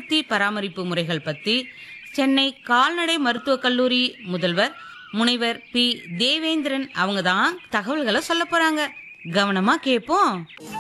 இனவிருத்தி பராமரிப்பு முறைகள் பற்றி சென்னை கால்நடை மருத்துவக் கல்லூரி முதல்வர் முனைவர் பி தேவேந்திரன் அவங்க தான் தகவல்களை சொல்ல போறாங்க கவனமா கேட்போம்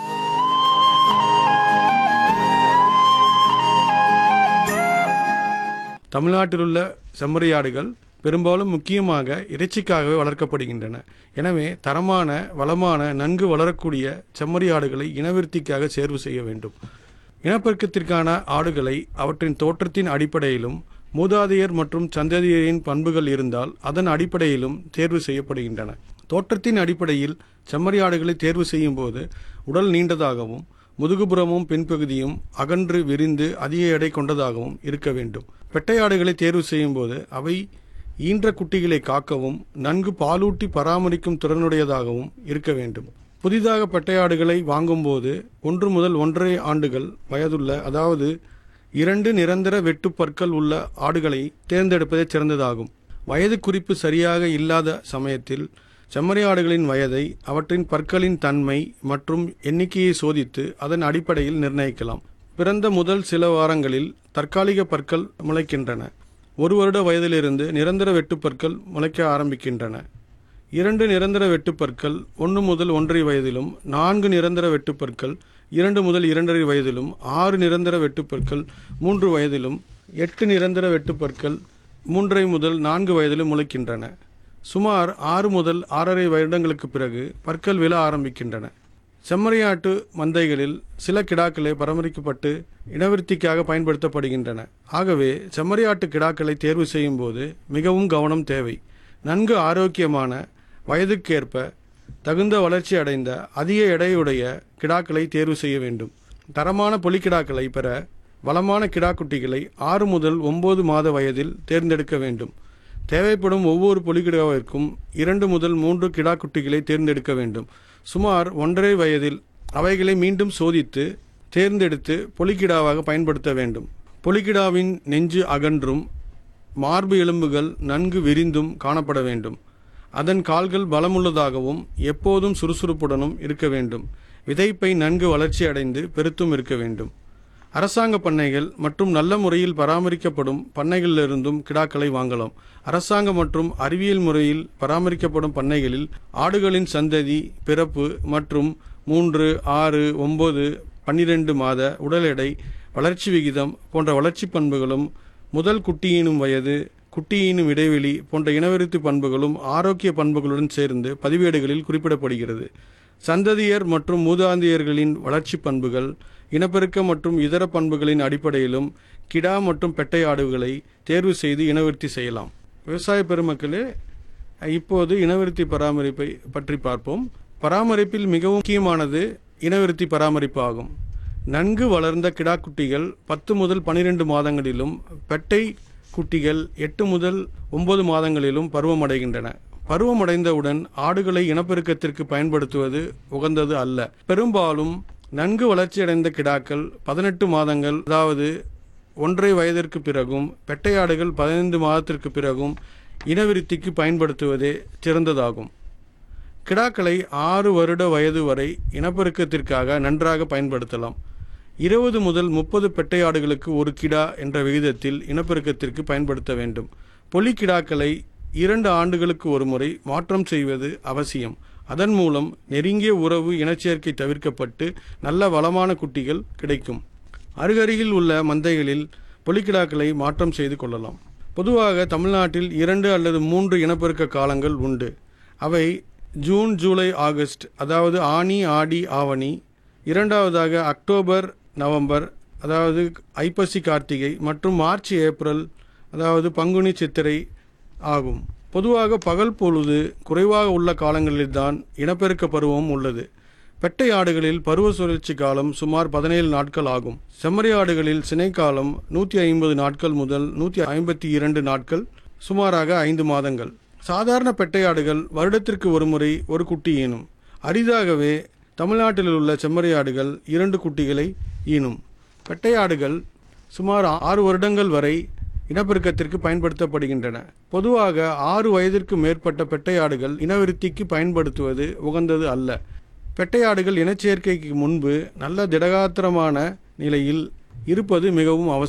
தமிழ்நாட்டிலுள்ள செம்மறியாடுகள் பெரும்பாலும் முக்கியமாக இறைச்சிக்காகவே வளர்க்கப்படுகின்றன எனவே தரமான வளமான நன்கு வளரக்கூடிய செம்மறியாடுகளை இனவிருத்திக்காக தேர்வு செய்ய வேண்டும் இனப்பெருக்கத்திற்கான ஆடுகளை அவற்றின் தோற்றத்தின் அடிப்படையிலும் மூதாதையர் மற்றும் சந்ததியரின் பண்புகள் இருந்தால் அதன் அடிப்படையிலும் தேர்வு செய்யப்படுகின்றன தோற்றத்தின் அடிப்படையில் செம்மறியாடுகளை தேர்வு செய்யும் போது உடல் நீண்டதாகவும் முதுகுபுறமும் பின்பகுதியும் அகன்று விரிந்து அதிக எடை கொண்டதாகவும் இருக்க வேண்டும் பெட்டையாடுகளை தேர்வு செய்யும் போது அவை ஈன்ற குட்டிகளை காக்கவும் நன்கு பாலூட்டி பராமரிக்கும் திறனுடையதாகவும் இருக்க வேண்டும் புதிதாக பெட்டையாடுகளை வாங்கும்போது ஒன்று முதல் ஒன்றரை ஆண்டுகள் வயதுள்ள அதாவது இரண்டு நிரந்தர வெட்டுப்பற்கள் உள்ள ஆடுகளை தேர்ந்தெடுப்பதே சிறந்ததாகும் வயது குறிப்பு சரியாக இல்லாத சமயத்தில் செம்மறி ஆடுகளின் வயதை அவற்றின் பற்களின் தன்மை மற்றும் எண்ணிக்கையை சோதித்து அதன் அடிப்படையில் நிர்ணயிக்கலாம் பிறந்த முதல் சில வாரங்களில் தற்காலிக பற்கள் முளைக்கின்றன ஒரு வருட வயதிலிருந்து நிரந்தர வெட்டுப்பற்கள் முளைக்க ஆரம்பிக்கின்றன இரண்டு நிரந்தர வெட்டுப்பற்கள் ஒன்று முதல் ஒன்றரை வயதிலும் நான்கு நிரந்தர வெட்டுப்பற்கள் இரண்டு முதல் இரண்டரை வயதிலும் ஆறு நிரந்தர வெட்டுப்பற்கள் மூன்று வயதிலும் எட்டு நிரந்தர வெட்டுப்பற்கள் மூன்றரை முதல் நான்கு வயதிலும் முளைக்கின்றன சுமார் ஆறு முதல் ஆறரை வருடங்களுக்கு பிறகு பற்கள் விழ ஆரம்பிக்கின்றன செம்மறியாட்டு மந்தைகளில் சில கிடாக்களே பராமரிக்கப்பட்டு இனவிருத்திக்காக பயன்படுத்தப்படுகின்றன ஆகவே செம்மறியாட்டு கிடாக்களை தேர்வு செய்யும் போது மிகவும் கவனம் தேவை நன்கு ஆரோக்கியமான வயதுக்கேற்ப தகுந்த வளர்ச்சி அடைந்த அதிக எடையுடைய கிடாக்களை தேர்வு செய்ய வேண்டும் தரமான பொலிக்கிடாக்களை பெற வளமான கிடாக்குட்டிகளை ஆறு முதல் ஒன்பது மாத வயதில் தேர்ந்தெடுக்க வேண்டும் தேவைப்படும் ஒவ்வொரு பொலிக்கிடாவிற்கும் இரண்டு முதல் மூன்று கிடாக்குட்டிகளை தேர்ந்தெடுக்க வேண்டும் சுமார் ஒன்றரை வயதில் அவைகளை மீண்டும் சோதித்து தேர்ந்தெடுத்து பொலிக்கிடாவாக பயன்படுத்த வேண்டும் பொலிக்கிடாவின் நெஞ்சு அகன்றும் மார்பு எலும்புகள் நன்கு விரிந்தும் காணப்பட வேண்டும் அதன் கால்கள் பலமுள்ளதாகவும் எப்போதும் சுறுசுறுப்புடனும் இருக்க வேண்டும் விதைப்பை நன்கு வளர்ச்சி அடைந்து பெருத்தும் இருக்க வேண்டும் அரசாங்க பண்ணைகள் மற்றும் நல்ல முறையில் பராமரிக்கப்படும் பண்ணைகளிலிருந்தும் கிடாக்களை வாங்கலாம் அரசாங்க மற்றும் அறிவியல் முறையில் பராமரிக்கப்படும் பண்ணைகளில் ஆடுகளின் சந்ததி பிறப்பு மற்றும் மூன்று ஆறு ஒன்பது பன்னிரண்டு மாத உடல் எடை வளர்ச்சி விகிதம் போன்ற வளர்ச்சி பண்புகளும் முதல் குட்டியினும் வயது குட்டியினும் இடைவெளி போன்ற இனவிருத்தி பண்புகளும் ஆரோக்கிய பண்புகளுடன் சேர்ந்து பதிவேடுகளில் குறிப்பிடப்படுகிறது சந்ததியர் மற்றும் மூதாந்தியர்களின் வளர்ச்சி பண்புகள் இனப்பெருக்க மற்றும் இதர பண்புகளின் அடிப்படையிலும் கிடா மற்றும் பெட்டை ஆடுகளை தேர்வு செய்து இனவிருத்தி செய்யலாம் விவசாய பெருமக்களே இப்போது இனவிருத்தி பராமரிப்பை பற்றி பார்ப்போம் பராமரிப்பில் மிகவும் முக்கியமானது இனவிருத்தி பராமரிப்பு ஆகும் நன்கு வளர்ந்த கிடாக்குட்டிகள் பத்து முதல் பனிரெண்டு மாதங்களிலும் பெட்டை குட்டிகள் எட்டு முதல் ஒன்பது மாதங்களிலும் பருவமடைகின்றன பருவமடைந்தவுடன் ஆடுகளை இனப்பெருக்கத்திற்கு பயன்படுத்துவது உகந்தது அல்ல பெரும்பாலும் நன்கு வளர்ச்சியடைந்த கிடாக்கள் பதினெட்டு மாதங்கள் அதாவது ஒன்றரை வயதிற்கு பிறகும் பெட்டையாடுகள் பதினைந்து மாதத்திற்கு பிறகும் இனவிருத்திக்கு பயன்படுத்துவதே சிறந்ததாகும் கிடாக்களை ஆறு வருட வயது வரை இனப்பெருக்கத்திற்காக நன்றாக பயன்படுத்தலாம் இருபது முதல் முப்பது பெட்டையாடுகளுக்கு ஒரு கிடா என்ற விகிதத்தில் இனப்பெருக்கத்திற்கு பயன்படுத்த வேண்டும் பொலிக்கிடாக்களை இரண்டு ஆண்டுகளுக்கு ஒரு முறை மாற்றம் செய்வது அவசியம் அதன் மூலம் நெருங்கிய உறவு இனச்சேர்க்கை தவிர்க்கப்பட்டு நல்ல வளமான குட்டிகள் கிடைக்கும் அருகருகில் உள்ள மந்தைகளில் பொலிக்கிடாக்களை மாற்றம் செய்து கொள்ளலாம் பொதுவாக தமிழ்நாட்டில் இரண்டு அல்லது மூன்று இனப்பெருக்க காலங்கள் உண்டு அவை ஜூன் ஜூலை ஆகஸ்ட் அதாவது ஆனி ஆடி ஆவணி இரண்டாவதாக அக்டோபர் நவம்பர் அதாவது ஐப்பசி கார்த்திகை மற்றும் மார்ச் ஏப்ரல் அதாவது பங்குனி சித்திரை ஆகும் பொதுவாக பகல் பொழுது குறைவாக உள்ள காலங்களில்தான் இனப்பெருக்க பருவம் உள்ளது பெட்டை ஆடுகளில் பருவ சுழற்சி காலம் சுமார் பதினேழு நாட்கள் ஆகும் செம்மறி ஆடுகளில் சினை காலம் நூற்றி ஐம்பது நாட்கள் முதல் நூற்றி ஐம்பத்தி இரண்டு நாட்கள் சுமாராக ஐந்து மாதங்கள் சாதாரண பெட்டையாடுகள் வருடத்திற்கு ஒரு முறை ஒரு குட்டி ஈனும் அரிதாகவே தமிழ்நாட்டில் உள்ள செம்மறியாடுகள் இரண்டு குட்டிகளை ஈனும் பெட்டையாடுகள் சுமார் ஆறு வருடங்கள் வரை இனப்பெருக்கத்திற்கு பயன்படுத்தப்படுகின்றன பொதுவாக ஆறு வயதிற்கு மேற்பட்ட பெட்டையாடுகள் இனவிருத்திக்கு பயன்படுத்துவது உகந்தது அல்ல பெட்டையாடுகள் இனச்சேர்க்கைக்கு முன்பு நல்ல திடகாத்திரமான நிலையில் இருப்பது மிகவும் அவசியம்